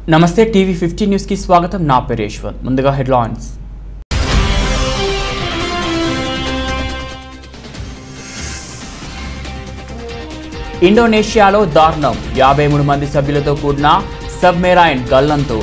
నమస్తే TV fifty న్యూస్కి స్వాగతం నా పేరు యశ్వంత్ ముందుగా హెడ్లైన్స్ ఇండోనేషియాలో దారుణం యాభై మూడు మంది సభ్యులతో కూడిన సబ్మెరైన్ గల్లంతో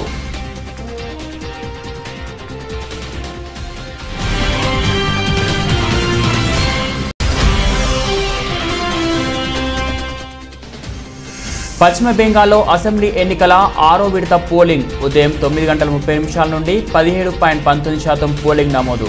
పశ్చిమ బెంగాల్లో అసెంబ్లీ ఎన్నికల ఆరో విడత పోలింగ్ ఉదయం తొమ్మిది గంటల ముప్పై నిమిషాల నుండి పదిహేడు పాయింట్ పంతొమ్మిది శాతం పోలింగ్ నమోదు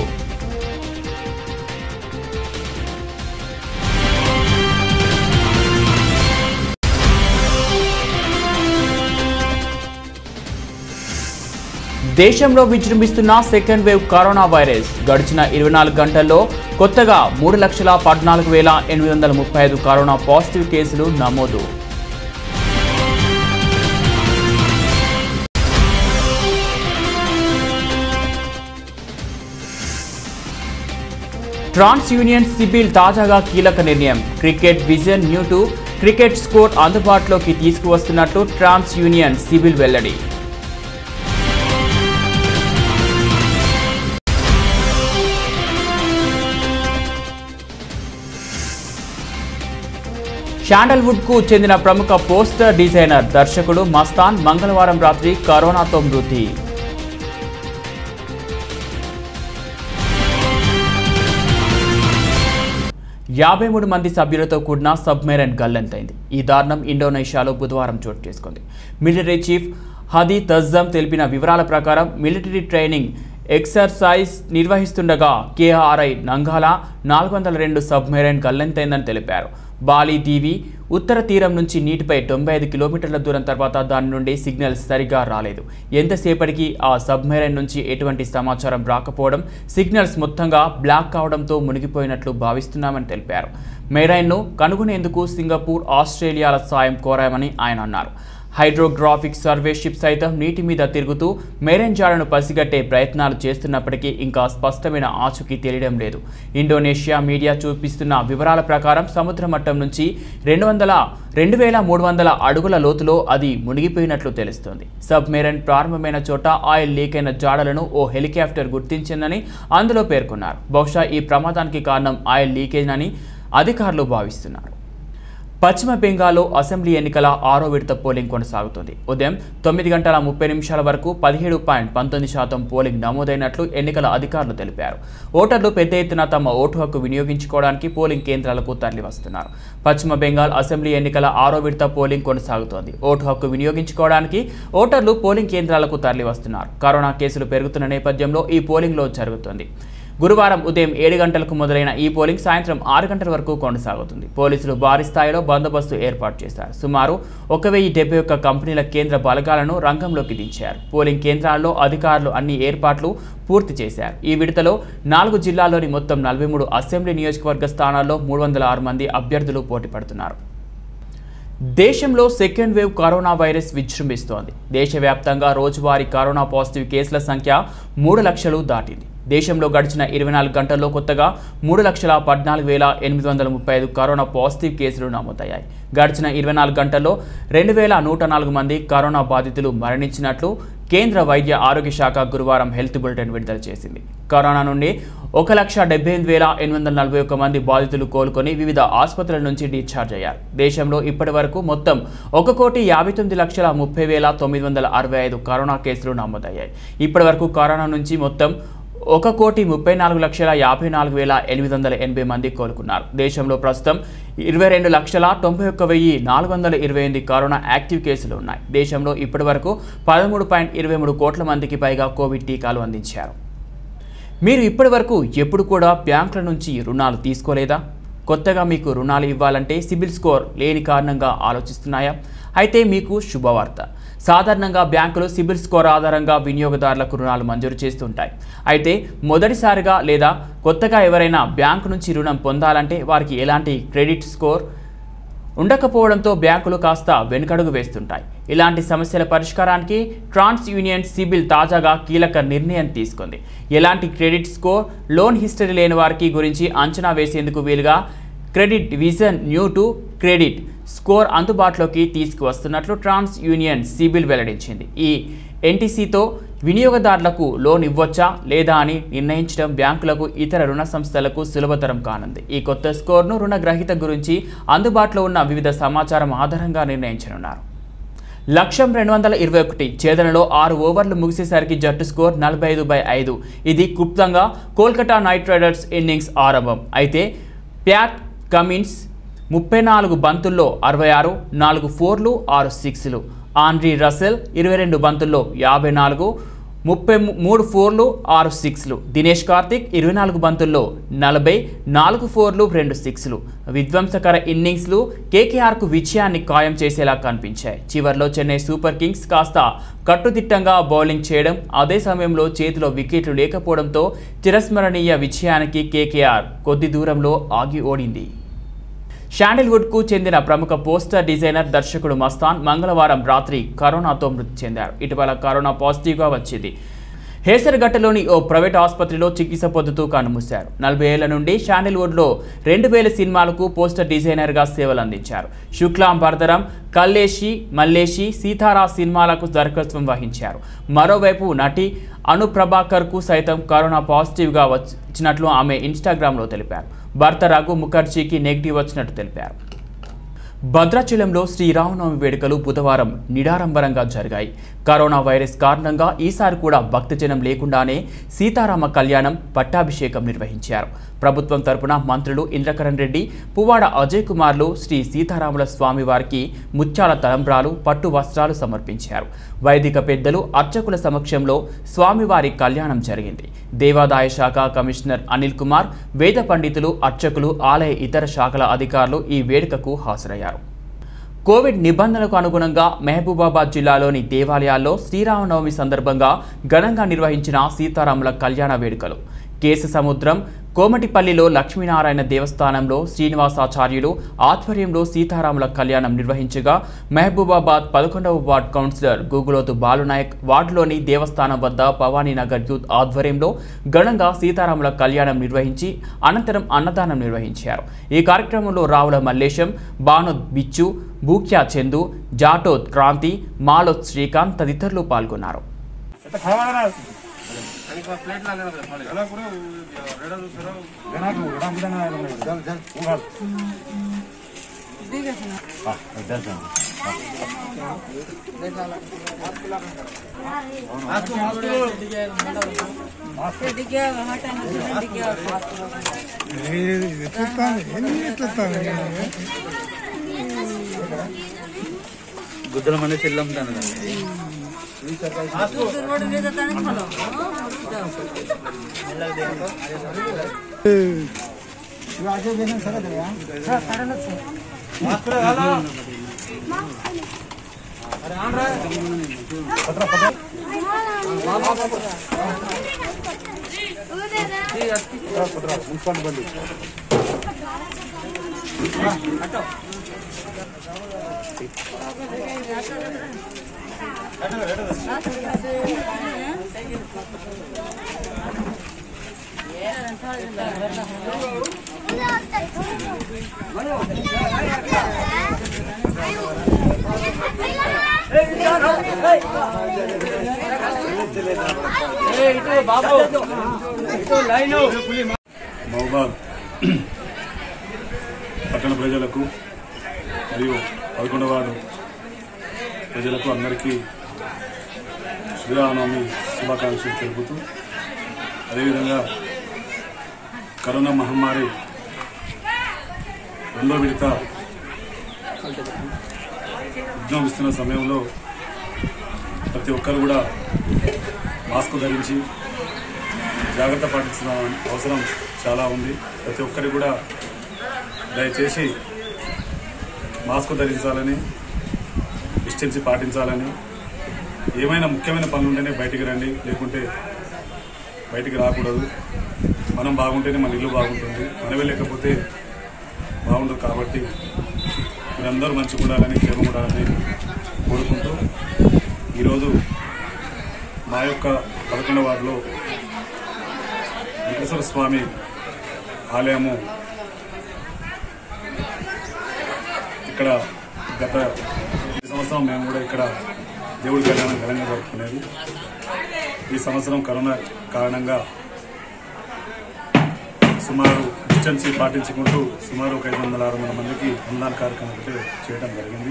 దేశంలో విజృంభిస్తున్న సెకండ్ వేవ్ కరోనా వైరస్ గడిచిన ఇరవై నాలుగు గంటల్లో కొత్తగా మూడు లక్షల పద్నాలుగు వేల ఎనిమిది వందల ముప్పై ఐదు కరోనా పాజిటివ్ కేసులు నమోదు ట్రాన్స్ యూనియన్ సిబిల్ తాజాగా కీలక నిర్ణయం credit vision new to credit score అందుబాటులోకి తీసుకువస్తున్నట్లు ట్రాన్స్ యూనియన్ సిబిల్ వెల్లడి శాండల్వుడ్ కు చెందిన ప్రముఖ పోస్టర్ డిజైనర్ దర్శకుడు మస్తాన్ మంగళవారం రాత్రి కరోనాతో మృతి యాభై మూడు మంది సభ్యులతో కూడిన సబ్మెరైన్ గల్లంతైంది ఈ దారుణం ఇండోనేషియాలో బుధవారం చోటు చేసుకుంది మిలిటరీ చీఫ్ హదీ తజ్జమ్ తెలిపిన వివరాల ప్రకారం మిలిటరీ ట్రైనింగ్ ఎక్సర్సైజ్ నిర్వహిస్తుండగా కేఆర్ఐ నంగాల నాలుగు వందల రెండు సబ్మెరైన్ గల్లంతైందని తెలిపారు బాలి దీవి ఉత్తర తీరం నుంచి నీటిపై తొంభై ఐదు కిలోమీటర్ల దూరం తర్వాత దాని నుండి సిగ్నల్స్ సరిగా రాలేదు ఎంతసేపటికి ఆ సబ్మెరైన్ నుంచి ఎటువంటి సమాచారం రాకపోవడం సిగ్నల్స్ మొత్తంగా బ్లాక్ కావడంతో మునిగిపోయినట్లు భావిస్తున్నామని తెలిపారు మెరైన్ను కనుగొనేందుకు సింగపూర్ ఆస్ట్రేలియాల సాయం కోరామని ఆయన అన్నారు హైడ్రోగ్రాఫిక్ సర్వే షిప్ సైతం నీటి మీద తిరుగుతూ మెరైన్ జాడను పసిగట్టే ప్రయత్నాలు చేస్తున్నప్పటికీ ఇంకా స్పష్టమైన ఆచూకీ తెలియడం లేదు ఇండోనేషియా మీడియా చూపిస్తున్న వివరాల ప్రకారం సముద్ర మట్టం నుంచి రెండు వందల రెండు వేల మూడు వందల అడుగుల లోతులో అది మునిగిపోయినట్లు తెలుస్తోంది సబ్ మెరైన్ ప్రారంభమైన చోట ఆయిల్ లీక్ అయిన జాడలను ఓ హెలికాప్టర్ గుర్తించిందని అందులో పేర్కొన్నారు బహుశా ఈ ప్రమాదానికి కారణం ఆయిల్ లీకేజ్ అని అధికారులు భావిస్తున్నారు పశ్చిమ బెంగాల్లో అసెంబ్లీ ఎన్నికల ఆరో విడత పోలింగ్ కొనసాగుతుంది ఉదయం తొమ్మిది గంటల ముప్పై నిమిషాల వరకు పదిహేడు పాయింట్ పంతొమ్మిది శాతం పోలింగ్ నమోదైనట్లు ఎన్నికల అధికారులు తెలిపారు ఓటర్లు పెద్ద ఎత్తున తమ ఓటు హక్కు వినియోగించుకోవడానికి పోలింగ్ కేంద్రాలకు తరలివస్తున్నారు పశ్చిమ బెంగాల్ అసెంబ్లీ ఎన్నికల ఆరో విడత పోలింగ్ కొనసాగుతోంది ఓటు హక్కు వినియోగించుకోవడానికి ఓటర్లు పోలింగ్ కేంద్రాలకు తరలివస్తున్నారు కరోనా కేసులు పెరుగుతున్న నేపథ్యంలో ఈ పోలింగ్లో జరుగుతోంది గురువారం ఉదయం ఏడు గంటలకు మొదలైన ఈ పోలింగ్ సాయంత్రం ఆరు గంటల వరకు కొనసాగుతుంది పోలీసులు భారీ స్థాయిలో బందోబస్తు ఏర్పాటు చేశారు సుమారు ఒక వెయ్యి డెబ్బై ఒక్క కంపెనీల కేంద్ర బలగాలను రంగంలోకి దించారు పోలింగ్ కేంద్రాల్లో అధికారులు అన్ని ఏర్పాట్లు పూర్తి చేశారు ఈ విడతలో నాలుగు జిల్లాల్లోని మొత్తం నలభై మూడు అసెంబ్లీ నియోజకవర్గ స్థానాల్లో మూడు వందల ఆరు మంది అభ్యర్థులు పోటీ పడుతున్నారు దేశంలో సెకండ్ వేవ్ కరోనా వైరస్ విజృంభిస్తోంది దేశవ్యాప్తంగా రోజువారీ కరోనా పాజిటివ్ కేసుల సంఖ్య మూడు లక్షలు దాటింది దేశంలో గడిచిన ఇరవై నాలుగు గంటల్లో కొత్తగా మూడు లక్షల పద్నాలుగు వేల ఎనిమిది వందల ముప్పై ఐదు కరోనా పాజిటివ్ కేసులు నమోదయ్యాయి గడిచిన ఇరవై నాలుగు గంటల్లో రెండు వేల నూట నాలుగు మంది కరోనా బాధితులు మరణించినట్లు కేంద్ర వైద్య ఆరోగ్య శాఖ గురువారం హెల్త్ బులెటిన్ విడుదల చేసింది కరోనా నుండి ఒక లక్ష డెబ్బై ఎనిమిది వేల ఎనిమిది వందల నలభై ఒక్క మంది బాధితులు కోలుకొని వివిధ ఆసుపత్రుల నుంచి డిశ్చార్జ్ అయ్యారు దేశంలో ఇప్పటి వరకు మొత్తం ఒక కోటి యాభై తొమ్మిది లక్షల ముప్పై వేల తొమ్మిది వందల అరవై ఐదు కరోనా కేసులు నమోదయ్యాయి ఇప్పటి వరకు కరోనా నుంచి మొత్తం ఒక కోటి ముప్పై నాలుగు లక్షల యాభై నాలుగు వేల ఎనిమిది వందల ఎనభై మంది కోలుకున్నారు దేశంలో ప్రస్తుతం ఇరవై రెండు లక్షల తొంభై ఒక్క వెయ్యి నాలుగు వందల ఇరవై ఎనిమిది కరోనా యాక్టివ్ కేసులు ఉన్నాయి దేశంలో ఇప్పటి వరకు పదమూడు పాయింట్ ఇరవై మూడు కోట్ల మందికి పైగా కోవిడ్ టీకాలు అందించారు మీరు ఇప్పటి వరకు ఎప్పుడు కూడా బ్యాంకుల నుంచి రుణాలు తీసుకోలేదా కొత్తగా మీకు రుణాలు ఇవ్వాలంటే సిబిల్ స్కోర్ లేని కారణంగా ఆలోచిస్తున్నాయా అయితే మీకు శుభవార్త సాధారణంగా బ్యాంకులు సిబిల్ స్కోర్ ఆధారంగా వినియోగదారులకు రుణాలు మంజూరు చేస్తుంటాయి అయితే మొదటిసారిగా లేదా కొత్తగా ఎవరైనా బ్యాంకు నుంచి రుణం పొందాలంటే వారికి ఎలాంటి క్రెడిట్ స్కోర్ ఉండకపోవడంతో బ్యాంకులు కాస్త వెనుకడుగు వేస్తుంటాయి ఇలాంటి సమస్యల పరిష్కారానికి ట్రాన్స్ యూనియన్ సిబిల్ తాజాగా కీలక నిర్ణయం తీసుకుంది ఎలాంటి క్రెడిట్ స్కోర్ లోన్ హిస్టరీ లేని వారికి గురించి అంచనా వేసేందుకు వీలుగా credit vision new to credit score అందుబాటులోకి తీసుకువస్తున్నట్లు ట్రాన్స్ యూనియన్ సిబిల్ వెల్లడించింది ఈ ఎన్టీసీతో వినియోగదారులకు లోన్ ఇవ్వొచ్చా లేదా అని నిర్ణయించడం బ్యాంకులకు ఇతర రుణ సంస్థలకు సులభతరం కానుంది ఈ కొత్త స్కోర్ను రుణగ్రహీత గురించి అందుబాటులో ఉన్న వివిధ సమాచారం ఆధారంగా నిర్ణయించనున్నారు లక్ష్యం రెండు వందల ఇరవై ఒకటి ఛేదనలో ఆరు ఓవర్లు ముగిసేసరికి జట్టు స్కోర్ నలభై ఐదు బై ఐదు ఇది క్లుప్తంగా కోల్కతా నైట్ రైడర్స్ ఇన్నింగ్స్ ఆరంభం అయితే ప్యాట్ కమిన్స్ ముప్పై నాలుగు బంతుల్లో అరవై ఆరు నాలుగు ఫోర్లు ఆరు సిక్స్లు ఆండ్రీ రసెల్ ఇరవై రెండు బంతుల్లో యాభై నాలుగు ముప్పై ము- మూడు ఫోర్లు ఆరు సిక్స్లు దినేష్ కార్తిక్ ఇరవై నాలుగు బంతుల్లో నలభై నాలుగు ఫోర్లు రెండు సిక్స్లు విధ్వంసకర ఇన్నింగ్స్లు కేకేఆర్కు విజయాన్ని ఖాయం చేసేలా కనిపించాయి చివర్లో చెన్నై సూపర్ కింగ్స్ కాస్త కట్టుదిట్టంగా బౌలింగ్ చేయడం అదే సమయంలో చేతిలో వికెట్లు లేకపోవడంతో చిరస్మరణీయ విజయానికి కేకేఆర్ కొద్ది దూరంలో ఆగి ఓడింది శాండిల్వుడ్కు చెందిన ప్రముఖ పోస్టర్ డిజైనర్ దర్శకుడు మస్తాన్ మంగళవారం రాత్రి కరోనాతో మృతి చెందారు ఇటీవల కరోనా పాజిటివ్గా వచ్చింది హేసరగట్టలోని ఓ ప్రైవేట్ ఆసుపత్రిలో చికిత్స పొందుతూ కన్నుమూశారు నలభై ఏళ్ల నుండి శాండిల్వుడ్లో రెండు వేల సినిమాలకు పోస్టర్ డిజైనర్గా సేవలు అందించారు శుక్లాం భరతరం కల్లేషి మల్లేషి సీతారా సినిమాలకు దర్శకత్వం వహించారు మరోవైపు నటి అను ప్రభాకర్కు సైతం కరోనా పాజిటివ్గా వచ్చినట్లు ఆమె ఇన్స్టాగ్రామ్లో తెలిపారు భర్త రఘు ముఖర్జీకి నెగిటివ్ వచ్చినట్టు తెలిపారు భద్రాచలంలో శ్రీరామనవమి వేడుకలు బుధవారం నిడారంభరంగా జరిగాయి కరోనా వైరస్ కారణంగా ఈసారి కూడా భక్తజనం లేకుండానే సీతారామ కళ్యాణం పట్టాభిషేకం నిర్వహించారు ప్రభుత్వం తరపున మంత్రులు ఇంద్రకరణ్ రెడ్డి పువ్వాడ అజయ్ కుమార్లు శ్రీ సీతారాముల స్వామివారికి ముత్యాల తలంబ్రాలు పట్టు వస్త్రాలు సమర్పించారు వైదిక పెద్దలు అర్చకుల సమక్షంలో స్వామివారి కళ్యాణం జరిగింది దేవాదాయ శాఖ కమిషనర్ అనిల్ కుమార్ వేద పండితులు అర్చకులు ఆలయ ఇతర శాఖల అధికారులు ఈ వేడుకకు హాజరయ్యారు కోవిడ్ నిబంధనలకు అనుగుణంగా మహబూబాబాద్ జిల్లాలోని దేవాలయాల్లో శ్రీరామనవమి సందర్భంగా ఘనంగా నిర్వహించిన సీతారాముల కళ్యాణ వేడుకలు కేశ సముద్రం కోమటిపల్లిలో లక్ష్మీనారాయణ దేవస్థానంలో శ్రీనివాసాచార్యులు ఆధ్వర్యంలో సీతారాముల కళ్యాణం నిర్వహించగా మహబూబాబాద్ పదకొండవ వార్డ్ కౌన్సిలర్ గూగులోతు బాలునాయక్ వార్డులోని దేవస్థానం వద్ద భవానీనగర్ యూత్ ఆధ్వర్యంలో ఘనంగా సీతారాముల కళ్యాణం నిర్వహించి అనంతరం అన్నదానం నిర్వహించారు ఈ కార్యక్రమంలో రావుల మల్లేశం బానోద్ బిచ్చు బూక్యా చందు జాటోత్ క్రాంతి మాలోత్ శ్రీకాంత్ తదితరులు పాల్గొన్నారు గుద్దల మంది చెల్లంతాను మహబాద్ పట్టణ ప్రజలకు మరియు పదకొండవ వార్డు ప్రజలకు అందరికీ శ్రీరామనవమి శుభాకాంక్షలు తెలుపుతూ అదేవిధంగా కరోనా మహమ్మారి రెండో విడత విజృంభిస్తున్న సమయంలో ప్రతి ఒక్కరు కూడా మాస్క్ ధరించి జాగ్రత్త పాటించిన అవసరం చాలా ఉంది ప్రతి ఒక్కరికి కూడా దయచేసి మాస్క్ ధరించాలని డిస్టెన్స్ పాటించాలని ఏమైనా ముఖ్యమైన పనులు ఉంటేనే బయటికి రండి లేకుంటే బయటికి రాకూడదు మనం బాగుంటేనే మన ఇల్లు బాగుంటుంది మనమే లేకపోతే బాగుండదు కాబట్టి మీరందరూ మంచిగా ఉండాలని క్షేమం ఉండాలని కోరుకుంటూ ఈరోజు మా యొక్క పదకొండవ వార్డులో వెంకటేశ్వర స్వామి ఆలయము ఇక్కడ గత ఈ సంవత్సరం మేము కూడా ఇక్కడ దేవుడి కళ్యాణం ఘనంగా జరుపుకునేది ఈ సంవత్సరం కరోనా కారణంగా సుమారు డిస్టెన్స్ పాటించుకుంటూ సుమారు ఒక ఐదు వందల ఆరు వందల మందికి అన్నదాన కార్యక్రమం అయితే చేయడం జరిగింది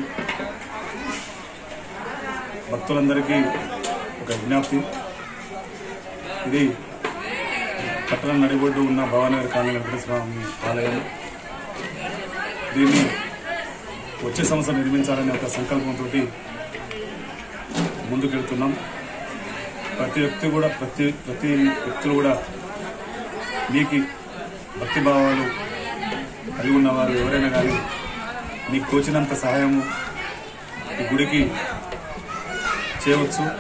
భక్తులందరికీ ఒక విజ్ఞప్తి ఇది పట్టణం నడిబొడ్డు ఉన్న భవానగర్ కాలనీ వెంకటేశ్వర స్వామి ఆలయం దీన్ని వచ్చే సంవత్సరం నిర్మించాలనే ఒక సంకల్పంతో ముందుకెళ్తున్నాం ప్రతి వ్యక్తి కూడా ప్రతి ప్రతి వ్యక్తులు కూడా మీకు భక్తి భావాలు కలిగి ఉన్నవారు ఎవరైనా కానీ మీకు తోచినంత సహాయము ఈ గుడికి చేయవచ్చు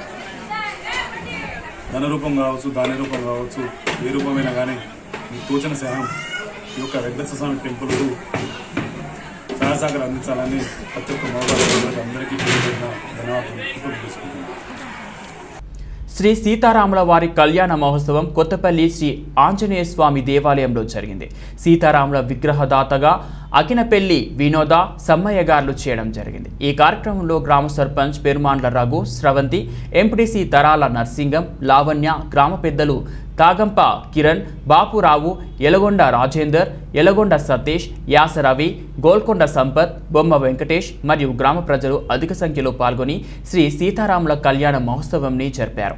ధన రూపం కావచ్చు దాని రూపం కావచ్చు ఏ రూపమైనా కానీ మీకు తోచిన సహాయం ఈ యొక్క వెంకటేశ్వర స్వామి టెంపుల్కు సహాయసాగర్ అందించాలని ప్రతి ఒక్క మహిళలకు అందరికీ పేరు పేరున ధన్యవాదాలు తీసుకుంటున్నాను శ్రీ సీతారాముల వారి కళ్యాణ మహోత్సవం కొత్తపల్లి శ్రీ ఆంజనేయ స్వామి దేవాలయంలో జరిగింది సీతారాముల విగ్రహదాతగా అకినపెల్లి వినోద సమ్మయ్య గారులు చేయడం జరిగింది ఈ కార్యక్రమంలో గ్రామ సర్పంచ్ పెరుమాండ్ల రఘు స్రవంతి ఎంపీటీసీ తరాల నర్సింగం లావణ్య గ్రామ పెద్దలు తాగంప కిరణ్ బాపురావు ఎలగొండ రాజేందర్ ఎలగొండ సతీష్ యాస రవి గోల్కొండ సంపత్ బొమ్మ వెంకటేష్ మరియు గ్రామ ప్రజలు అధిక సంఖ్యలో పాల్గొని శ్రీ సీతారాముల కళ్యాణ మహోత్సవంని జరిపారు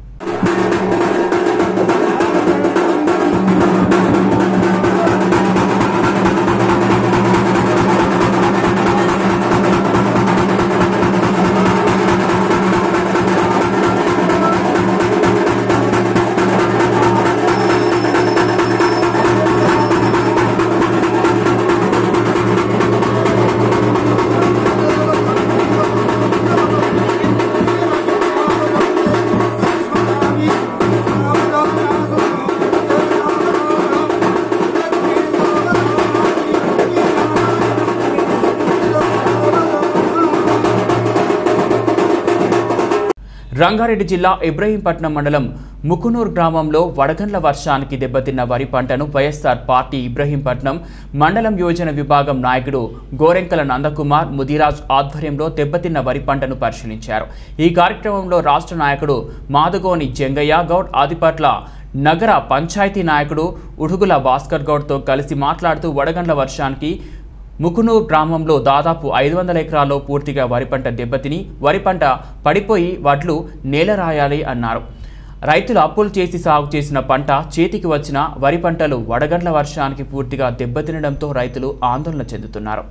రంగారెడ్డి జిల్లా ఇబ్రహీంపట్నం మండలం ముకునూర్ గ్రామంలో వడగండ్ల వర్షానికి దెబ్బతిన్న వరి పంటను వైఎస్ఆర్ పార్టీ ఇబ్రహీంపట్నం మండలం యోజన విభాగం నాయకుడు గోరెంకల నందకుమార్ ముదిరాజ్ ఆధ్వర్యంలో దెబ్బతిన్న వరి పంటను పరిశీలించారు ఈ కార్యక్రమంలో రాష్ట్ర నాయకుడు మాదగోని జంగయ్య గౌడ్ ఆదిపట్ల నగర పంచాయతీ నాయకుడు ఉడుగుల భాస్కర్ గౌడ్తో కలిసి మాట్లాడుతూ వడగండ్ల వర్షానికి ముకునూర్ గ్రామంలో దాదాపు ఐదు వందల ఎకరాల్లో పూర్తిగా వరి పంట దెబ్బతిని వరి పంట పడిపోయి వడ్లు నేలరాయాలి అన్నారు రైతులు అప్పులు చేసి సాగు చేసిన పంట చేతికి వచ్చిన వరి పంటలు వడగండ్ల వర్షానికి పూర్తిగా దెబ్బతినడంతో రైతులు ఆందోళన చెందుతున్నారు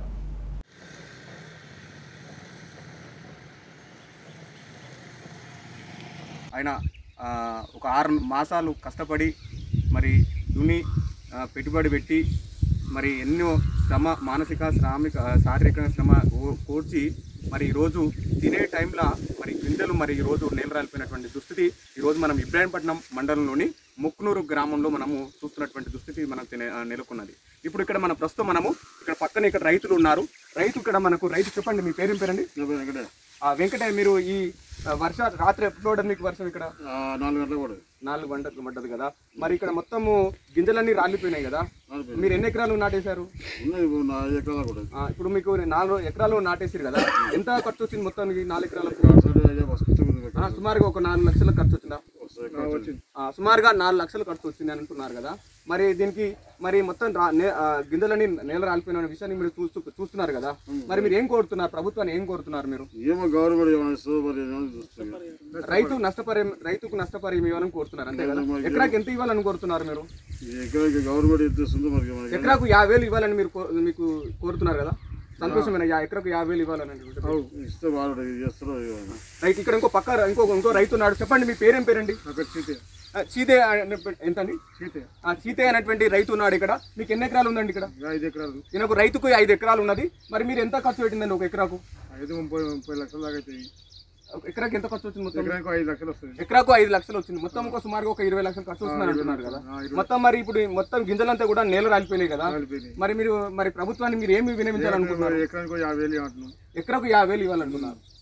ఆయన ఆ, ఒక ఆరు మాసాలు కష్టపడి మరి దుని ఆ, పెట్టుబడి పెట్టి మరి ఎన్నో శ్రమ మానసిక శ్రామిక ఆ, శారీరక శ్రమ కో- కోర్చి మరి ఈరోజు తినే టైంలో మరి గింజలు మరి ఈరోజు నేలరాలిపోయినటువంటి దుస్థితి ఈరోజు మనం ఇబ్రాహీంపట్నం మండలంలోని ముక్నూరు గ్రామంలో మనము చూస్తున్నటువంటి దుస్థితి మనకు తెనే- ఆ, నెలకొన్నది ఇప్పుడు ఇక్కడ మన ప్రస్తుతం మనము ఇక్కడ పక్కన ఇక్కడ రైతులు ఉన్నారు రైతు ఇక్కడ మనకు రైతు చెప్పండి మీ పేరేం పేరండి ఆ, వెంకటయ్య మీరు ఈ ఆ, వర్ష రాత్రి ఎప్పుడు పడ్డది మీకు వర్షం ఇక్కడ నాలుగు గంటలకు కూడా నాలుగు గంటలకు పడ్డది కదా మరి ఇక్కడ మొత్తము గింజలన్నీ రాలిపోయినాయి కదా మీరు ఎన్ని ఎకరాలు నాటేశారు ఉన్నాయి ఇప్పుడు నా ఐదు ఎకరాలు కూడా ఆ, ఇప్పుడు మీకు నాలుగు ఎకరాలు నాటేసారు కదా ఎంత ఖర్చు వచ్చింది మొత్తానికి నాలుగు ఎకరాలకు సైడ్ అయ్యే వస్తుంది ఆ, సుమారుగా ఒక నాలుగు లక్షల ఖర్చు వచ్చిందా వచ్చింది ఆ, సుమారుగా నాలుగు లక్షలు ఖర్చు వచ్చింది అని అంటున్నారు కదా మరి దీనికి మరి మొత్తం రా- నే- ఆ, గింజలన్నీ నేల రాలిపోయిన విషయాన్ని మీరు చూస్తూ చూస్తున్నారు కదా మరి మీరు ఏం కోరుతున్నారు ప్రభుత్వాన్ని ఏం కోరుతున్నారు మీరు ఏమో గవర్నమెంట్ ఏమైనా ఇస్తుందో మరి ఏమైనా చూస్తుంది రైతు నష్టపరిహారం రైతుకు నష్టపరిహారం ఇవ్వాలని కోరుతున్నారు అంతే కదా ఎకరాకి ఎంత ఇవ్వాలని కోరుతున్నారు మీరు ఈ ఎకరాకి గవర్నమెంట్ ఎంత ఇస్తుందో మరి మనకి ఎకరాకు యాభై వేలు ఇవ్వాలని మీరు కో- మీకు కోరుతున్నారు కదా సంతోషమైన యా ఎకరాకు యాభై వేలు ఇవ్వాలని అవు, ఇస్తే వాళ్ళు ఇది చేస్తారో ఏమైనా రైతు ఇక్కడ ఇంకో పక్క ఇంకో ఇంకో రైతు ఉన్నాడు చెప్పండి మీ పేరేం పేరండి అక్కడ చీతే ఆ, చీతే అనే- ఎంతండి చీతే ఆ చీతే అనేటువంటి రైతు ఉన్నాడు ఇక్కడ మీకు ఎన్ని ఎకరాలు ఉందండి ఇక్కడ ఐదు ఎకరాలు ఈయనకు రైతుకు ఐదు ఎకరాలు ఉన్నది మరి మీరు ఎంత ఖర్చు పెట్టిందండి ఒక ఎకరాకు ఐదు ముప్పై ముప్పై లక్షల దాకా అవుతాయి ఒక ఎకరాకి ఎంత ఖర్చు వచ్చింది మొత్తం ఎకరానికి ఐదు లక్షలు వస్తుంది ఎకరాకు ఐదు లక్షలు వచ్చింది మొత్తం ఒక సుమారుగా ఒక ఇరవై లక్షలు ఖర్చు వస్తుందని అంటున్నారు కదా మొత్తం మరి ఇప్పుడు ఈ మొత్తం గింజలంతా కూడా నేల రాలిపోయినాయి కదా కాలిపోయినాయి. మరి మీరు మరి ప్రభుత్వాన్ని మీరు ఏమి వినియోగించాలనుకుంటున్నారు మరి ఎకరానికి యాభై వేలు అంటున్నాం ఎకరాకు యాభై వేలు ఇవ్వాలనుకున్నారు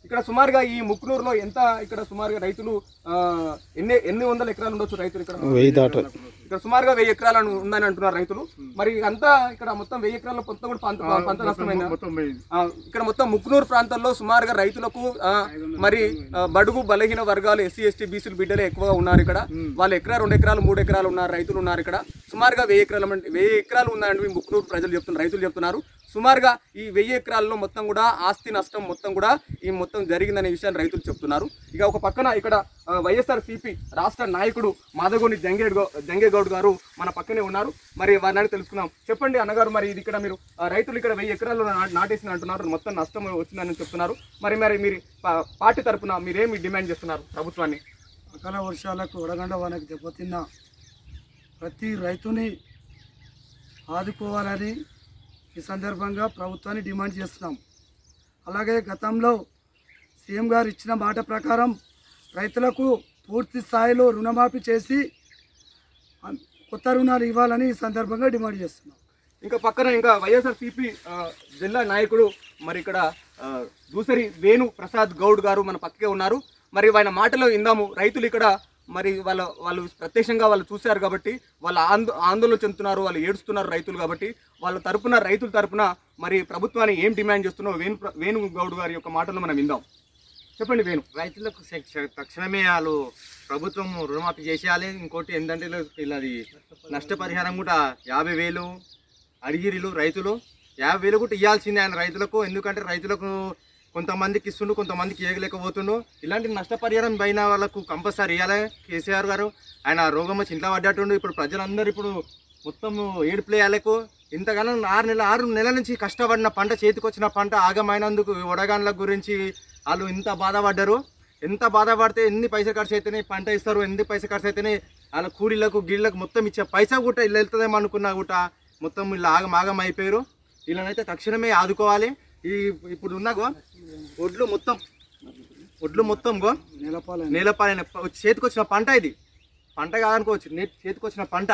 ఇక్కడ సుమారుగా ఈ ముక్కునూరులో ఎంత ఇక్కడ సుమారుగా రైతులు ఆ, ఎన్ని ఎన్ని వందల ఎకరాలు ఉండొచ్చు రైతులు ఇక్కడ వెయ్యి దాట ఇక్కడ సుమారుగా వెయ్యి ఎకరాలు అని ఉందని అంటున్నారు రైతులు మరి అంతా ఇక్కడ మొత్తం వెయ్యి ఎకరాల మొత్తం కూడా పంట పంట నష్టమైందా మొత్తం వెయ్యి ఆ, ఇక్కడ మొత్తం ముక్కునూరు ప్రాంతాల్లో సుమారుగా రైతులకు ఆ, మరి ఆ, బడుగు బలహీన వర్గాలు ఎస్సీ ఎస్టీ బీసీలు బిడ్డలే ఎక్కువగా ఉన్నారు ఇక్కడ వాళ్ళు ఎకరా రెండు ఎకరాలు మూడు ఎకరాలు ఉన్నారు రైతులు ఉన్నారు ఇక్కడ సుమారుగా వెయ్యి ఎకరాలు అంటే వెయ్యి ఎకరాలు ఉన్నాయని ముక్కునూరు ప్రజలు చెప్తున్నారు రైతులు చెప్తున్నారు సుమారుగా ఈ వెయ్యి ఎకరాల్లో మొత్తం కూడా ఆస్తి నష్టం మొత్తం కూడా ఈ మొత్తం జరిగిందనే విషయాన్ని రైతులు చెప్తున్నారు ఇక ఒక పక్కన ఇక్కడ ఆ, వైఎస్ఆర్ సిపి రాష్ట్ర నాయకుడు మాదగోని జంగేడ్ గౌ- జంగేగౌడ్ గారు మన పక్కనే ఉన్నారు మరి వారిని తెలుసుకుందాం చెప్పండి అన్నగారు మరి ఇది ఇక్కడ మీరు ఆ, రైతులు ఇక్కడ వెయ్యి ఎకరాలు నా- నాటేసిన అంటున్నారు మొత్తం నష్టం వచ్చిందని చెప్తున్నారు మరి మరి మీరు పా- పార్టీ తరపున మీరేమి డిమాండ్ చేస్తున్నారు ప్రభుత్వాన్ని అకాల వర్షాలకు వడగండ వానకు దెబ్బతిన్న ప్రతి రైతుని ఆదుకోవాలని ఈ సందర్భంగా ప్రభుత్వాన్ని డిమాండ్ చేస్తున్నాం అలాగే గతంలో సీఎం గారు ఇచ్చిన మాట ప్రకారం రైతులకు పూర్తి స్థాయిలో రుణమాఫీ చేసి అన్- కొత్త రుణాలు ఇవ్వాలని ఈ సందర్భంగా డిమాండ్ చేస్తున్నాం ఇంకా పక్కన ఇంకా వైఎస్ఆర్ సిపి జిల్లా నాయకుడు మరి ఇక్కడ ఆ, దూసరి వేణు ప్రసాద్ గౌడ్ గారు మన పక్కకే ఉన్నారు మరి ఆయన మాటలో ఇందాము రైతులు ఇక్కడ మరి వాళ్ళ వాళ్ళు ప్రత్యక్షంగా వాళ్ళు చూశారు కాబట్టి వాళ్ళ ఆందో ఆందోళన చెందుతున్నారు వాళ్ళు ఏడుస్తున్నారు రైతులు కాబట్టి వాళ్ళ తరపున రైతుల తరపున మరి ప్రభుత్వాన్ని ఏం డిమాండ్ చేస్తున్నారో వేణు ప్ర- వేణు గౌడ్ గారి యొక్క మాటలు మనం విందాం చెప్పండి వేణు రైతులకు శ- శ- తక్షణమే వాళ్ళు ప్రభుత్వం రుణమాఫీ చేసేయాలి ఇంకోటి ఏంటంటే వీళ్ళది నష్టపరిహారం కూడా యాభై వేలు అడిగిరిలు రైతులు యాభై వేలు కూడా ఇవ్వాల్సిందే ఆయన రైతులకు ఎందుకంటే రైతులకు కొంతమందికి ఇస్తుండు కొంతమందికి ఇవ్వలేకపోతుండు ఇలాంటి నష్టపరిహారం పైన వాళ్ళకు కంపల్సరీ ఇవ్వాలి కేసీఆర్ గారు ఆయన రోగం వచ్చి ఇంట్లో పడ్డట్టుండు ఇప్పుడు ప్రజలందరూ ఇప్పుడు మొత్తం ఏడుపులేయాలకు ఇంతగానో ఆరు నెలల ఆరు నెలల నుంచి కష్టపడిన పంట చేతికొచ్చిన పంట ఆగమైనందుకు వడగాన్ల గురించి వాళ్ళు ఇంత బాధపడ్డారు ఎంత బాధపడితే ఎన్ని పైసలు ఖర్చు అయితేనే పంట ఇస్తారు ఎన్ని పైసలు ఖర్చు అయితేనే వాళ్ళ కూలీలకు గిళ్ళకు మొత్తం ఇచ్చే పైసా కూడా ఇల్లు వెళ్తుందేమో అనుకున్నా కూడా మొత్తం వీళ్ళు ఆగం ఆగం అయిపోయారు వీళ్ళనైతే తక్షణమే ఆదుకోవాలి ఈ ఇప్పుడు ఉన్నాగో ఒడ్లు మొత్తం ఒడ్లు మొత్తం గో నేలపాలెం నేలపాలైన చేతికి వచ్చిన పంట ఇది పంట కాదనుకోవచ్చు నే- చేతికి వచ్చిన పంట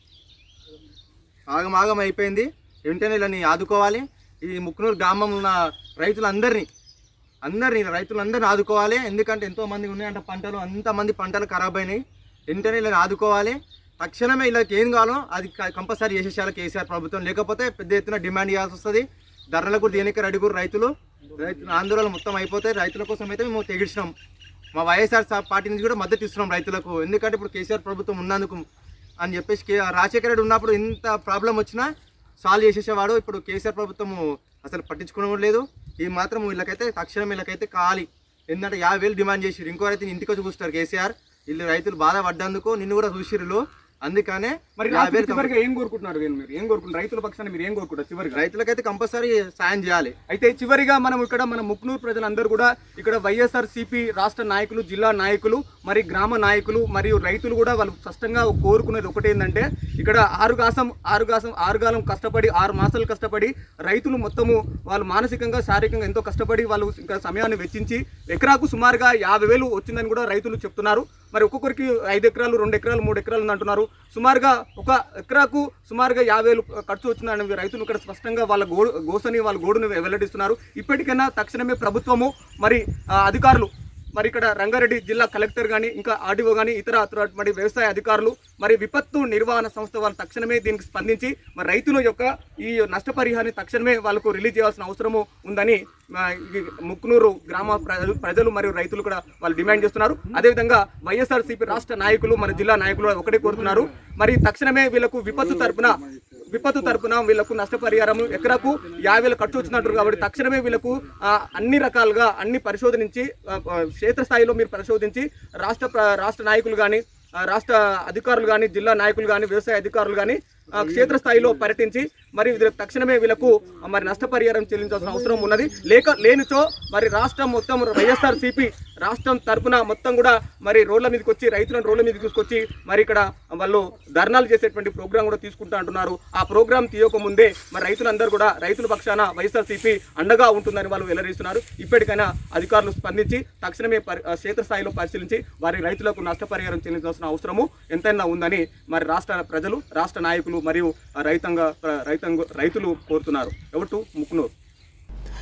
ఆగం ఆగం అయిపోయింది వెంటనే వీళ్ళని ఆదుకోవాలి ఈ ముక్కునూరు గ్రామంలో ఉన్న రైతులందరినీ అందరినీ రైతులందరినీ ఆదుకోవాలి ఎందుకంటే ఎంతో మంది ఉన్నాయంట పంటలు అంతమంది పంటలు ఖరాబ్ అయినాయి వెంటనే వీళ్ళని ఆదుకోవాలి తక్షణమే వీళ్ళకి ఏం కావాలో అది క- కంపల్సరీ చేసేసాలి కేసీఆర్ ప్రభుత్వం లేకపోతే పెద్ద ఎత్తున డిమాండ్ చేయాల్సి వస్తుంది ధరలకు దేనికి అడుగురు రైతులు రైతుల ఆందోళన మొత్తం అయిపోతాయి రైతుల కోసం అయితే మేము తెగించినాం మా వైఎస్ఆర్ సా- పార్టీ నుంచి కూడా మద్దతు ఇస్తున్నాం రైతులకు ఎందుకంటే ఇప్పుడు కేసీఆర్ ప్రభుత్వం ఉన్నందుకు అని చెప్పేసి కే రాజశేఖర రెడ్డి ఉన్నప్పుడు ఇంత ప్రాబ్లం వచ్చినా సాల్వ్ చేసేసేవాడు ఇప్పుడు కేసీఆర్ ప్రభుత్వము అసలు పట్టించుకోవడం కూడా లేదు ఈ మాత్రం వీళ్ళకైతే తక్షణం వీళ్ళకైతే కావాలి ఎందుకంటే యాభై వేలు డిమాండ్ చేసిరు ఇంకోరైతే ఇంటికి వచ్చి కూర్చుంటారు కేసీఆర్ వీళ్ళు రైతులు బాధపడ్డందుకు నిన్ను కూడా చూసిర్రు అందుకనే మరి యాభై రాత్రి వేలు చివరిగా ఏం కోరుకుంటున్నారు వేణు మీరు ఏం కోరుకుంటారు రైతుల పక్షాన్ని మీరు ఏం కోరుకుంటారు చివరిగా రైతులకైతే కంపల్సరీ సాయం చేయాలి అయితే చివరిగా మనం ఇక్కడ మన ముక్నూరు ప్రజలందరూ కూడా ఇక్కడ వైఎస్ఆర్ సిపి రాష్ట్ర నాయకులు జిల్లా నాయకులు మరి గ్రామ నాయకులు మరియు రైతులు కూడా వాళ్ళు స్పష్టంగా కోరుకునేది ఒకటి ఏంటంటే ఇక్కడ ఆరు గాసం ఆరు గాసం ఆరు గాలం కష్టపడి ఆరు మాసాలు కష్టపడి రైతులు మొత్తము వాళ్ళు మానసికంగా శారీరకంగా ఎంతో కష్టపడి వాళ్ళు ఇంకా సమయాన్ని వెచ్చించి ఎకరాకు సుమారుగా యాభై వేలు వచ్చిందని కూడా రైతులు చెప్తున్నారు మరి ఒక్కొక్కరికి ఐదు ఎకరాలు రెండు ఎకరాలు మూడు ఎకరాలు ఉంది అంటున్నారు సుమారుగా ఒక ఎకరాకు సుమారుగా యాభై వేలు ఖర్చు వచ్చిందని రైతులు ఇక్కడ స్పష్టంగా వాళ్ళ గో గోసని వాళ్ళ గోడును వెల్లడిస్తున్నారు ఇప్పటికైనా తక్షణమే ప్రభుత్వము మరి ఆ, అధికారులు మరి ఇక్కడ రంగారెడ్డి జిల్లా కలెక్టర్ కానీ ఇంకా ఆర్డీఓ కానీ ఇతర ఇతర మరి వ్యవసాయ అధికారులు మరి విపత్తు నిర్వహణ సంస్థ వాళ్ళు తక్షణమే దీనికి స్పందించి మరి రైతుల యొక్క ఈ నష్టపరిహారాన్ని తక్షణమే వాళ్ళకు రిలీజ్ చేయాల్సిన అవసరము ఉందని ఆ, ఈ ముక్నూరు గ్రామ ప్రజలు ప్రజలు మరియు రైతులు కూడా వాళ్ళు డిమాండ్ చేస్తున్నారు అదేవిధంగా వైఎస్ఆర్సీపీ రాష్ట్ర నాయకులు మన జిల్లా నాయకులు కూడా ఒకటే కోరుతున్నారు మరి తక్షణమే వీళ్ళకు విపత్తు తరపున విపత్తు తరపున వీళ్ళకు నష్టపరిహారం ఎకరాకు యాభై వేలు ఖర్చు వచ్చినట్టు కాబట్టి తక్షణమే వీళ్ళకు ఆ, అన్ని రకాలుగా అన్ని పరిశోధించి ఆ, ఆ, క్షేత్రస్థాయిలో మీరు పరిశోధించి రాష్ట్ర ప్ర- రాష్ట్ర నాయకులు కానీ రాష్ట్ర అధికారులు కానీ జిల్లా నాయకులు కానీ వ్యవసాయ అధికారులు కానీ ఆ, క్షేత్రస్థాయిలో పర్యటించి మరి వీళ్ళకి తక్షణమే వీళ్ళకు ఆ, మరి నష్టపరిహారం చెల్లించాల్సిన అవసరం ఉన్నది లేక లేనిచో మరి రాష్ట్రం మొత్తం వైఎస్ఆర్ సిపి రాష్ట్రం తరపున మొత్తం కూడా మరి రోడ్ల మీదకి వచ్చి రైతులను రోడ్ల మీదకి తీసుకొచ్చి మరి ఇక్కడ వాళ్ళు ధర్నాలు చేసేటువంటి ప్రోగ్రాం కూడా తీసుకుంటా అంటున్నారు ఆ ప్రోగ్రాం తీయక ముందే మరి రైతులందరూ కూడా రైతుల పక్షాన వైఎస్ఆర్ సిపి అండగా ఉంటుందని వాళ్ళు వెల్లడిస్తున్నారు ఇప్పటికైనా అధికారులు స్పందించి తక్షణమే పరి- ఆ, క్షేత్రస్థాయిలో పరిశీలించి వారి రైతులకు నష్టపరిహారం చెల్లించాల్సిన అవసరము ఎంతైనా ఉందని మరి రాష్ట్ర ప్రజలు రాష్ట్ర నాయకులు మరియు ఆ, రైతాంగ ప్ర- రైతాంగ రైతులు కోరుతున్నారు ఎవరు ముక్నూరు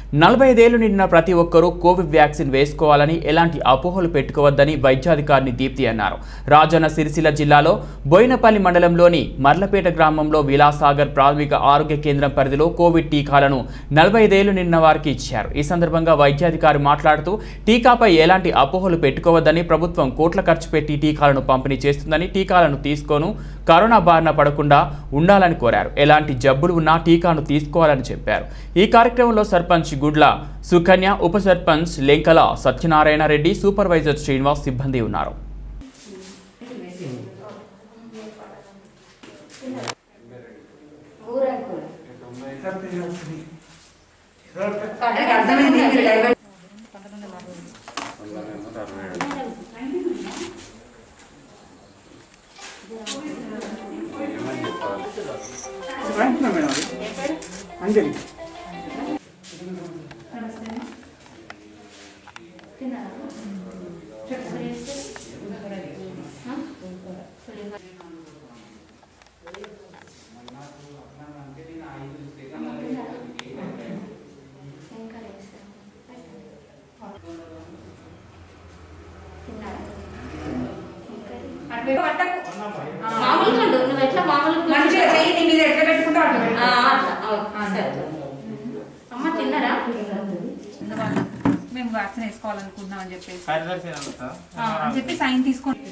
నలభై ఐదేళ్లు నిండిన ప్రతి ఒక్కరూ కోవిడ్ వ్యాక్సిన్ వేసుకోవాలని ఎలాంటి అపోహలు పెట్టుకోవద్దని వైద్యాధికారిని దీప్తి అన్నారు రాజన్న సిరిసిల్ల జిల్లాలో బోయినపల్లి మండలంలోని మర్లపేట గ్రామంలో విలాసాగర్ ప్రాథమిక ఆరోగ్య కేంద్రం పరిధిలో కోవిడ్ టీకాలను నలభై ఐదేళ్లు నిండిన వారికి ఇచ్చారు ఈ సందర్భంగా వైద్యాధికారి మాట్లాడుతూ టీకాపై ఎలాంటి అపోహలు పెట్టుకోవద్దని ప్రభుత్వం కోట్ల ఖర్చు పెట్టి టీకాలను పంపిణీ చేస్తుందని టీకాలను తీసుకోను కరోనా బారిన పడకుండా ఉండాలని కోరారు ఎలాంటి జబ్బులు ఉన్నా టీకాను తీసుకోవాలని చెప్పారు ఈ కార్యక్రమంలో సర్పంచ్ గుడ్ల సుకన్య ఉప సర్పంచ్ లెంకల సత్యనారాయణ రెడ్డి సూపర్వైజర్ శ్రీనివాస్ సిబ్బంది ఉన్నారు మామూలుగా ఉండు నువ్వు ఎట్లా మామూలుగా మంచిగా చెయ్యి నీ మీద ఎట్లా పెట్టుకుంటావు అట్లా పెట్టు. ఆ, అట్లా, అవును, సరే. అమ్మ తిన్నారా మేము వ్యాక్సిన్ వేసుకోవాలనుకుంటున్నాం అని చెప్పేసి ఆ, అని చెప్పి సైన్ తీసుకోండి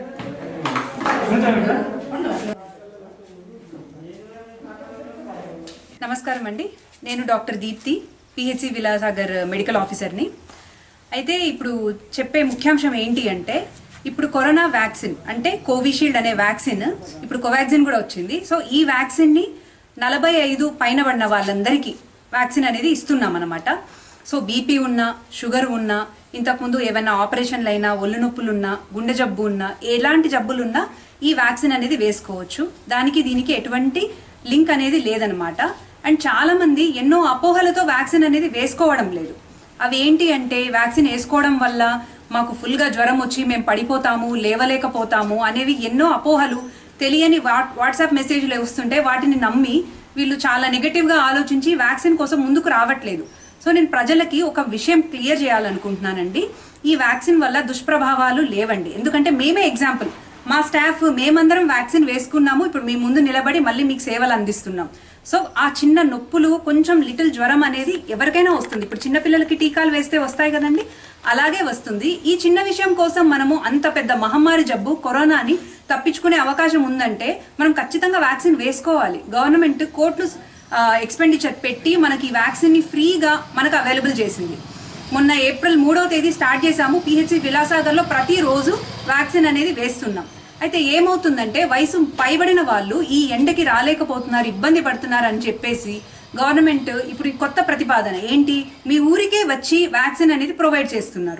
నమస్కారం అండి నేను doctor Deepthi PHC Vilasagar medical ఆఫీసర్ని అయితే ఇప్పుడు చెప్పే ముఖ్యాంశం ఏంటి అంటే ఇప్పుడు కరోనా వ్యాక్సిన్ అంటే కోవిషీల్డ్ అనే వ్యాక్సిన్ ఇప్పుడు కోవాక్సిన్ కూడా వచ్చింది సో ఈ వ్యాక్సిన్ని నలభై ఐదు పైన పడిన వాళ్ళందరికీ వ్యాక్సిన్ అనేది ఇస్తున్నాం అనమాట సో బీపీ ఉన్నా షుగర్ ఉన్నా ఇంతకుముందు ఏమైనా ఆపరేషన్లు అయినా ఒళ్ళు నొప్పులు ఉన్నా గుండె జబ్బు ఉన్నా ఎలాంటి జబ్బులున్నా ఈ వ్యాక్సిన్ అనేది వేసుకోవచ్చు దానికి దీనికి ఎటువంటి లింక్ అనేది లేదనమాట అండ్ చాలా మంది ఎన్నో అపోహలతో వ్యాక్సిన్ అనేది వేసుకోవడం లేదు అవి ఏంటి అంటే వ్యాక్సిన్ వేసుకోవడం వల్ల మాకు ఫుల్గా జ్వరం వచ్చి మేము పడిపోతాము లేవలేకపోతాము అనేవి ఎన్నో అపోహలు తెలియని వాట్ వాట్సాప్ మెసేజ్లు వస్తుంటే వాటిని నమ్మి వీళ్ళు చాలా నెగటివ్గా ఆలోచించి వ్యాక్సిన్ కోసం ముందుకు రావట్లేదు సో నేను ప్రజలకి ఒక విషయం క్లియర్ చేయాలనుకుంటున్నానండి ఈ వ్యాక్సిన్ వల్ల దుష్ప్రభావాలు లేవండి ఎందుకంటే మేమే ఎగ్జాంపుల్ మా స్టాఫ్ మేమందరం వ్యాక్సిన్ వేసుకున్నాము ఇప్పుడు మీ ముందు నిలబడి మళ్ళీ మీకు సేవలు అందిస్తున్నాం సో ఆ చిన్న నొప్పులు కొంచెం లిటిల్ జ్వరం అనేది ఎవరికైనా వస్తుంది ఇప్పుడు చిన్న పిల్లలకి టీకాలు వేస్తే వస్తాయి కదండి అలాగే వస్తుంది ఈ చిన్న విషయం కోసం మనము అంత పెద్ద మహమ్మారి జబ్బు కరోనాని తప్పించుకునే అవకాశం ఉందంటే మనం ఖచ్చితంగా వ్యాక్సిన్ వేసుకోవాలి గవర్నమెంట్ కోట్లు ఎక్స్పెండిచర్ పెట్టి మనకి ఈ వ్యాక్సిన్ని ఫ్రీగా మనకు అవైలబుల్ చేసింది మొన్న ఏప్రిల్ మూడవ తేదీ స్టార్ట్ చేశాము పిహెచ్సి విలాసాగర్లో ప్రతిరోజు వ్యాక్సిన్ అనేది వేస్తున్నాం అయితే ఏమవుతుందంటే వయసు పైబడిన వాళ్ళు ఈ ఎండకి రాలేకపోతున్నారు ఇబ్బంది పడుతున్నారు అని చెప్పేసి గవర్నమెంట్ ఇప్పుడు ఈ కొత్త ప్రతిపాదన ఏంటి మీ ఊరికే వచ్చి వ్యాక్సిన్ అనేది ప్రొవైడ్ చేస్తున్నారు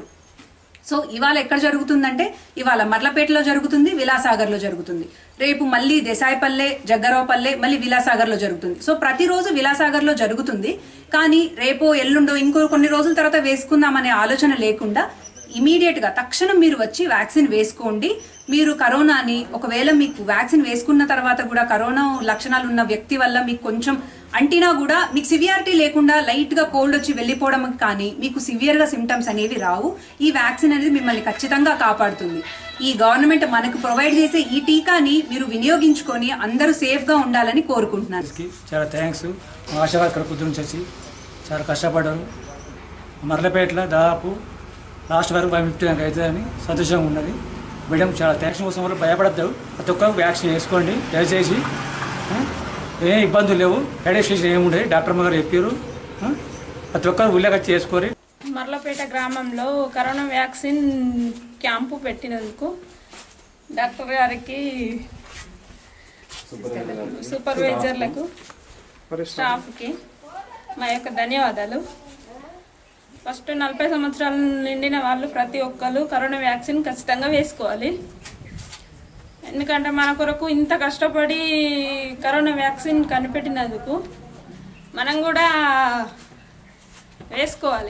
సో ఇవాళ ఎక్కడ జరుగుతుందంటే ఇవాళ మర్లపేటలో జరుగుతుంది విలాసాగర్లో జరుగుతుంది రేపు మళ్ళీ దేశాయపల్లె జగ్గరావుపల్లె మళ్ళీ విలాసాగర్లో జరుగుతుంది సో ప్రతిరోజు విలాసాగర్లో జరుగుతుంది కానీ రేపో ఎల్లుండో ఇంకో కొన్ని రోజుల తర్వాత వేసుకుందామనే ఆలోచన లేకుండా ఇమీడియట్ గా తక్షణం మీరు వచ్చి వ్యాక్సిన్ వేసుకోండి మీరు కరోనాని ఒకవేళ మీకు వ్యాక్సిన్ వేసుకున్న తర్వాత కూడా కరోనా లక్షణాలు ఉన్న వ్యక్తి వల్ల మీకు కొంచెం అంటినా కూడా మీకు సివియారిటీ లేకుండా లైట్ గా కోల్డ్ వచ్చి వెళ్ళిపోవడం కానీ మీకు సివియర్ గా సిమ్టమ్స్ అనేవి రావు ఈ వ్యాక్సిన్ అనేది మిమ్మల్ని ఖచ్చితంగా కాపాడుతుంది ఈ గవర్నమెంట్ మనకు ప్రొవైడ్ చేసే ఈ టీకాని మీరు వినియోగించుకొని అందరూ సేఫ్ గా ఉండాలని కోరుకుంటున్నాను కి చాలా థ్యాంక్స్ మా ఆశా వర్కర్ పొద్దు నుంచి వచ్చి చాలా కష్టపడ్డారు మర్లపేటలో దాదాపు లాస్ట్ వరకు ఫైవ్ ఫిఫ్టీ దాకా అవుతుందని సంతోషంగా ఉన్నది మేడం చాలా థ్యాంక్స్ కోసం వల్ల భయపడద్దు ప్రతి ఒక్కరు వ్యాక్సిన్ వేసుకోండి దయచేసి ఆ? ఏ ఇబ్బందులు లేవు హెడేషన్ ఏముండే డాక్టర్ గారు చెప్పారు ఆ? ప్రతి ఒక్కరు ఉల్లేఖ చేసుకొని మర్లపేట గ్రామంలో కరోనా వ్యాక్సిన్ క్యాంపు పెట్టినందుకు డాక్టర్ గారికి సూపర్వైజర్లకు స్టాఫ్కి మా యొక్క ధన్యవాదాలు ఫస్ట్ నలభై సంవత్సరాలు నిండిన వాళ్ళు ప్రతి ఒక్కరు కరోనా వ్యాక్సిన్ ఖచ్చితంగా వేసుకోవాలి ఎందుకంటే మన కొరకు ఇంత కష్టపడి కరోనా వ్యాక్సిన్ కనిపెట్టినందుకు మనం కూడా వేసుకోవాలి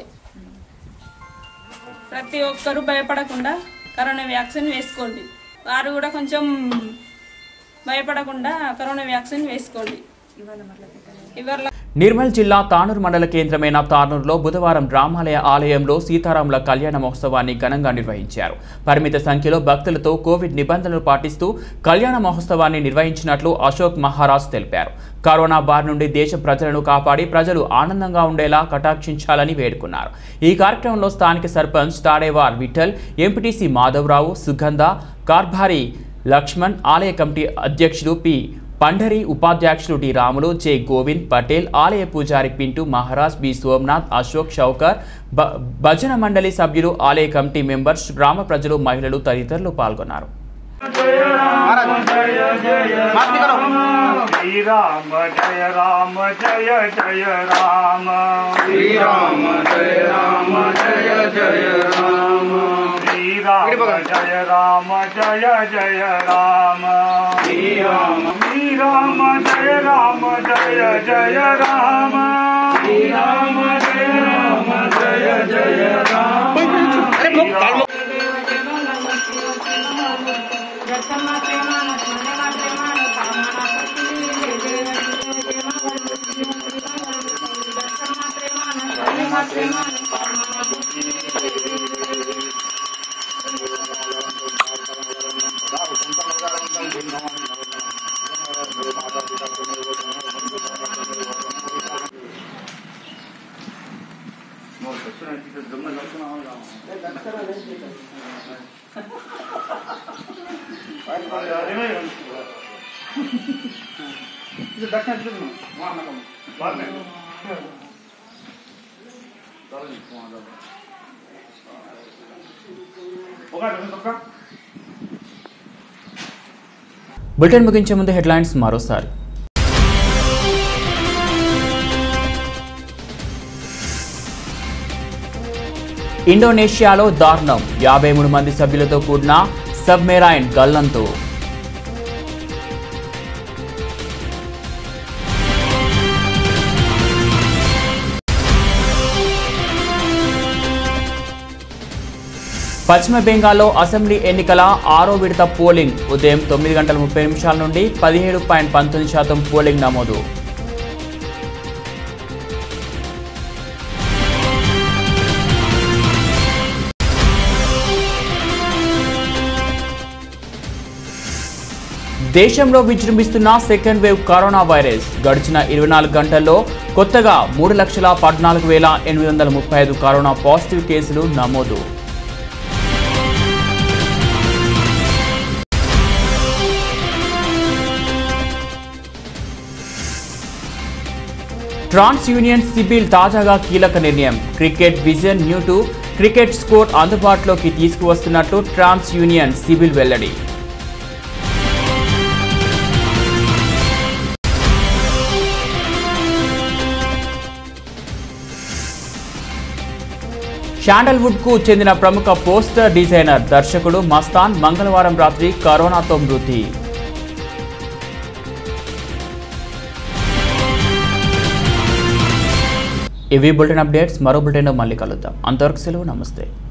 ప్రతి ఒక్కరూ భయపడకుండా కరోనా వ్యాక్సిన్ వేసుకోండి వారు కూడా కొంచెం భయపడకుండా కరోనా వ్యాక్సిన్ వేసుకోండి ఇవాళ నిర్మల్ జిల్లా తానూరు మండల కేంద్రమైన తానూరులో బుధవారం రామాలయ ఆలయంలో సీతారాముల కళ్యాణ మహోత్సవాన్ని ఘనంగా నిర్వహించారు పరిమిత సంఖ్యలో భక్తులతో కోవిడ్ నిబంధనలు పాటిస్తూ కళ్యాణ మహోత్సవాన్ని నిర్వహించినట్లు అశోక్ మహారాజ్ తెలిపారు కరోనా బారి నుండి దేశ ప్రజలను కాపాడి ప్రజలు ఆనందంగా ఉండేలా కటాక్షించాలని వేడుకున్నారు ఈ కార్యక్రమంలో స్థానిక సర్పంచ్ తాడేవార్ విఠల్ ఎంపీటీసీ మాధవరావు సుగంధ కార్భారి లక్ష్మణ్ ఆలయ కమిటీ అధ్యక్షుడు పి పండరి ఉపాధ్యక్షులు డి రాములు జె గోవింద్ పటేల్ ఆలయ పూజారి పింటూ మహారాజ్ బి సోమనాథ్ అశోక్ షౌకర్ భ- భజన మండలి సభ్యులు ఆలయ కమిటీ మెంబర్స్ గ్రామ ప్రజలు మహిళలు తదితరులు పాల్గొన్నారు శ్రీరామ జయ రామ జయ జయ రామ శ్రీరామ జయ రామ జయ జయ రామ శ్రీరామ జయ రామ జయ జయ రామ శ్రీరామ శ్రీరామ జయ రామ జయ జయ రామ శ్రీరామ జయ రామ జయ జయ రామ శ్రీరామ బులెటిన్ ముగించే ముందు హెడ్లైన్స్ మరోసారి ఇండోనేషియాలో దారుణం యాభై మూడు మంది సభ్యులతో కూడిన సబ్మెరైన్ గల్లంతో పశ్చిమ బెంగాల్లో అసెంబ్లీ ఎన్నికల ఆరో విడత పోలింగ్ ఉదయం తొమ్మిది గంటల ముప్పై నిమిషాల నుండి పదిహేడు పాయింట్ పంతొమ్మిది శాతం పోలింగ్ నమోదు దేశంలో విజృంభిస్తున్న సెకండ్ వేవ్ కరోనా వైరస్ గడిచిన ఇరవై నాలుగు గంటల్లో కొత్తగా మూడు లక్షల పద్నాలుగు వేల ఎనిమిది వందల ముప్పై ఐదు కరోనా పాజిటివ్ కేసులు నమోదు ట్రాన్స్ యూనియన్ సిబిల్ తాజాగా కీలక నిర్ణయం credit vision new to credit score అందుబాటులోకి తీసుకువస్తున్నట్లు ట్రాన్స్ యూనియన్ సిబిల్ వెల్లడి శాండల్వుడ్ కు చెందిన ప్రముఖ పోస్టర్ డిజైనర్ దర్శకుడు మస్తాన్ మంగళవారం రాత్రి కరోనాతో మృతి ఇవి బులెటిన్ అప్డేట్స్ మరో బులెటిన్లో మళ్ళీ కలుద్దాం అంతవరకు సెలవు నమస్తే